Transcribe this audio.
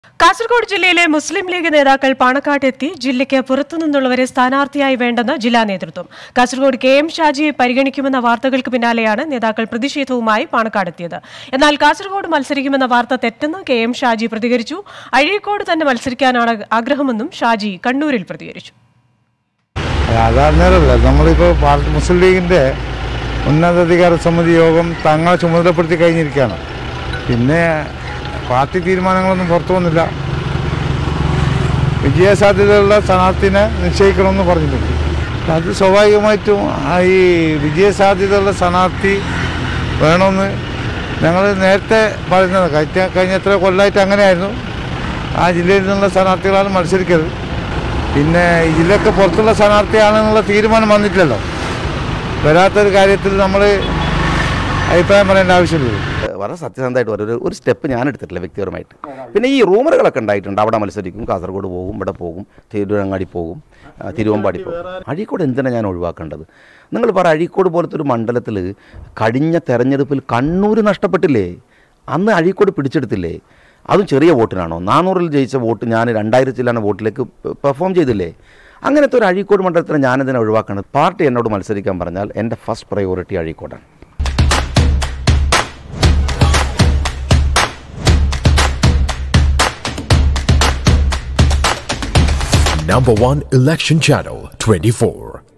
കാസർഗോഡ് ജില്ലയിലെ മുസ്ലിം ലീഗ് നേതാക്കൾ പാണക്കാട്ടെത്തി ജില്ലയ്ക്ക് പുറത്തുനിന്നുള്ളവരെ സ്ഥാനാർത്ഥിയായി വേണ്ടെന്ന് ജില്ലാ നേതൃത്വം കാസർഗോഡ് കെ എം ഷാജിയെ പരിഗണിക്കുമെന്ന വാർത്തകൾക്ക് പിന്നാലെയാണ് നേതാക്കൾ പ്രതിഷേധവുമായി പാണക്കാടെത്തിയത് എന്നാൽ കാസർഗോഡ് മത്സരിക്കുമെന്ന വാർത്ത തെറ്റെന്ന് കെ എം ഷാജി പ്രതികരിച്ചു അഴീക്കോട് തന്നെ മത്സരിക്കാനാണ് ആഗ്രഹമെന്നും ഷാജി കണ്ണൂരിൽ പ്രതികരിച്ചു അതന്നേരമല്ല നമ്മളിപ്പോൾ പാർട്ടി മുസ്ലിം ലീഗിൻ്റെ ഉന്നതാധികാര സമിതി യോഗം തങ്ങളെ ചുമതലപ്പെടുത്തി കഴിഞ്ഞിരിക്കുകയാണ് പിന്നെ പാർട്ടി തീരുമാനങ്ങളൊന്നും പുറത്തു വന്നില്ല വിജയസാധ്യതയുള്ള സ്ഥാനാർത്ഥിനെ നിശ്ചയിക്കണമെന്ന് പറഞ്ഞിട്ടുണ്ട് അത് സ്വാഭാവികമായിട്ടും ആ ഈ വിജയസാധ്യതയുള്ള സ്ഥാനാർത്ഥി വേണമെന്ന് ഞങ്ങൾ നേരത്തെ പറയുന്നത് കഴിഞ്ഞ കഴിഞ്ഞ എത്ര കൊല്ലമായിട്ട് അങ്ങനെയായിരുന്നു ആ ജില്ലയിൽ നിന്നുള്ള സ്ഥാനാർത്ഥികളാണ് മത്സരിക്കരുത് പിന്നെ ഈ ജില്ലക്ക് പുറത്തുള്ള സ്ഥാനാർത്ഥിയാണെന്നുള്ള തീരുമാനം വന്നിട്ടില്ലല്ലോ വരാത്തൊരു കാര്യത്തിൽ നമ്മൾ അഭിപ്രായം പറയേണ്ട ആവശ്യമില്ല വളരെ സത്യസന്ധമായിട്ട് ഒരു ഒരു സ്റ്റെപ്പ് ഞാൻ എടുത്തിട്ടില്ല വ്യക്തിപരമായിട്ട് പിന്നെ ഈ റൂമറുകളൊക്കെ ഉണ്ടായിട്ടുണ്ട് അവിടെ മത്സരിക്കും കാസർഗോഡ് പോകും ഇവിടെ പോകും തിരുവനങ്ങാടി പോകും ആ, തിരുവമ്പാടി പോകും അഴീക്കോട് എന്തിനാണ് ഞാൻ ഒഴിവാക്കേണ്ടത് നിങ്ങൾ പറ അഴീക്കോട് പോലത്തെ ഒരു മണ്ഡലത്തിൽ കഴിഞ്ഞ തെരഞ്ഞെടുപ്പിൽ കണ്ണൂർ നഷ്ടപ്പെട്ടില്ലേ അന്ന് അഴീക്കോട് പിടിച്ചെടുത്തില്ലേ അതും ചെറിയ വോട്ടിനാണോ നാനൂറിൽ ജയിച്ച വോട്ട് ഞാൻ രണ്ടായിരത്തിലാണ് വോട്ടിലേക്ക് പെർഫോം ചെയ്തില്ലേ അങ്ങനത്തെ ഒരു അഴീക്കോട് മണ്ഡലത്തിന് ഞാനെന്തിനാണ് ഒഴിവാക്കേണ്ടത് പാർട്ടി എന്നോട് മത്സരിക്കാൻ പറഞ്ഞാൽ എൻ്റെ ഫസ്റ്റ് പ്രയോറിറ്റി അഴീക്കോടാണ് Number one election channel 24.